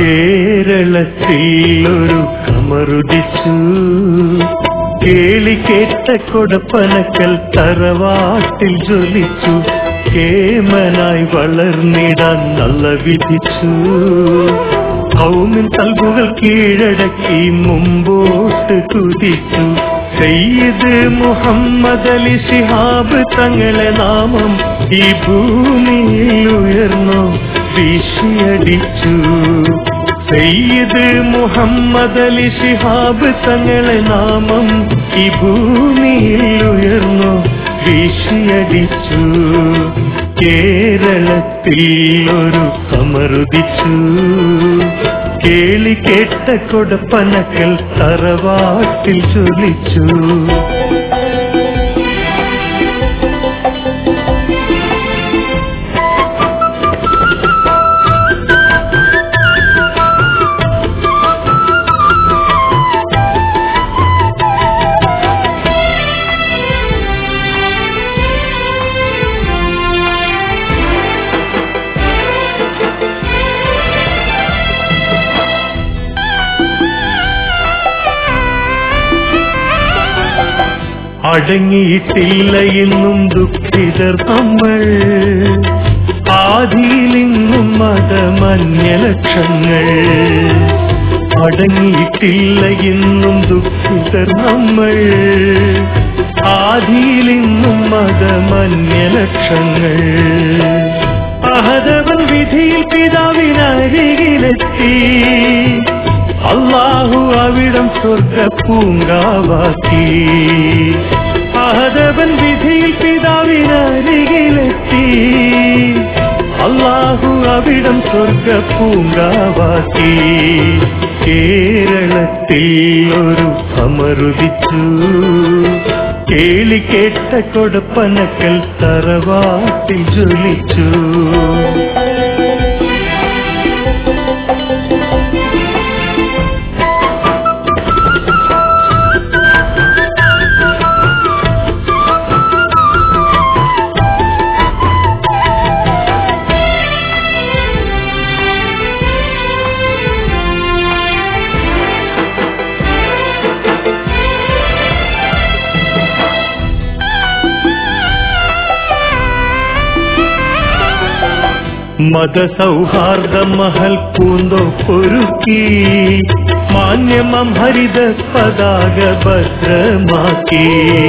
കേരളത്തിൽ ഒരു കമറുദിച്ചു കേളിക്കേറ്റ കൊടപ്പനക്കൽ തറവാട്ടിൽ ജ്വലിച്ചു കേമനായി വളർന്നിടാൻ നല്ല വിധിച്ചു കൗമിൻ കൽബുകൾ കീഴടക്കി മുമ്പോട്ട് കുതിച്ചു സയ്യിദ് മുഹമ്മദ് അലി ശിഹാബ് തങ്ങളെ നാമം ഈ ഭൂമിയിൽ ഉയർന്നു വീശിയടിച്ചു സയ്യിദ് മുഹമ്മദ് അലി ശിഹാബ് തങ്ങളെ നാമം ഈ ഭൂമിയിൽ ഉയർന്നു വീശിയടിച്ചു കേരളത്തിൽ ഒരു കമറുദിച്ചു കേളിക്കേട്ട കൊടപ്പനക്കൽ തറവാട്ടിൽ ചൊലിച്ചു അടങ്ങിയിട്ടില്ല എന്നും ദുഃഖിതർ നമ്മൾ ആദിയിലെങ്ങും മതമന്യലക്ഷങ്ങൾ അടങ്ങിയിട്ടില്ല എന്നും ദുഃഖിതർ നമ്മൾ ആദിയിലെങ്ങും മതമന്യലക്ഷങ്ങൾ അഹദവൻ വിധിയിൽ പിതാവിനരികിലെത്തി അള്ളാഹു അവിടം സ്വർഗ പൂങ്കാവാക്കി അഹദവൻ വിധിയിൽ പിതാവിനരികിലെത്തി അള്ളാഹു അവിടം സ്വർഗ പൂങ്കാവാക്കി കേരളത്തിൽ ഒരു അമരുദിച്ചു കേളിക്കേട്ട കൊടപ്പനക്കൽ തറവാട്ടിൽ ജ്വലിച്ചു മതസൗഹാർദ്ദ മഹൽ പൂന്തോ പൊരുക്കി മാന്യമം ഹരിത പതാക ഭദ്രമാക്കി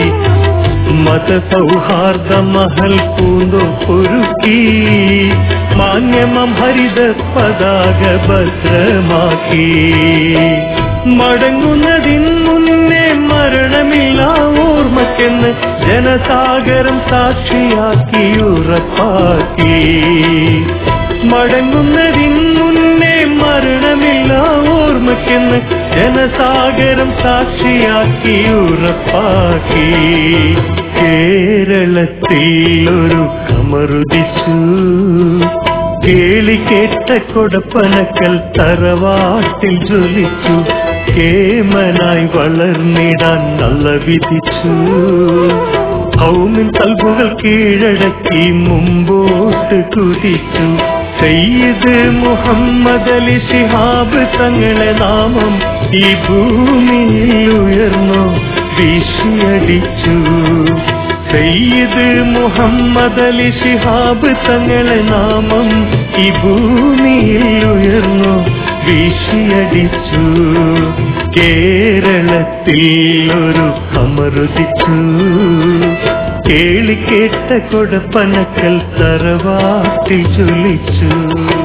മതസൗഹാർദ്ദ മഹൽ പൂന്തോ പൊരുക്കി മാന്യമം ഹരിത പതാക ഭദ്രമാക്കി മടങ്ങുന്നതിന് മുന്നേ മരണമില്ല ഓർമ്മക്കെന്ന് ജനസാഗരം സാക്ഷിയാക്കി ഉറപ്പാക്കി മടങ്ങുന്നതിന് മുന്നേ മരണമില്ല ഓർമ്മക്കെന്ന് ജനസാഗരം സാക്ഷിയാക്കി ഉറപ്പാക്കി കേരളത്തിൽ ഒരു കമറുദിച്ചു കേളിക്കേറ്റ കൊടപ്പനക്കൽ തറവാട്ടിൽ ജ്വലിച്ചു കേമനായി വളർന്നിടാൻ നല്ല വിധിച്ചു കൗമിൻ കൽബുകൾ കീഴടക്കി മുമ്പോട്ട് കുതിച്ചു സയ്യിദ് മുഹമ്മദ് അലി ശിഹാബ് തങ്ങളെ നാമം ഈ ഭൂമിയിൽ ഉയർന്നു വീശിയടിച്ചു സയ്യിദ് മുഹമ്മദ് അലി ശിഹാബ് തങ്ങളെ നാമം ഈ ഭൂമിയിൽ ഉയർന്നു വീശിയടിച്ചു കേരളത്തിൽ ഒരു അമരുദിച്ചു കേളിക്കേട്ട കൊടപ്പനക്കൽ തറവാട്ടിൽ ചൊലിച്ചു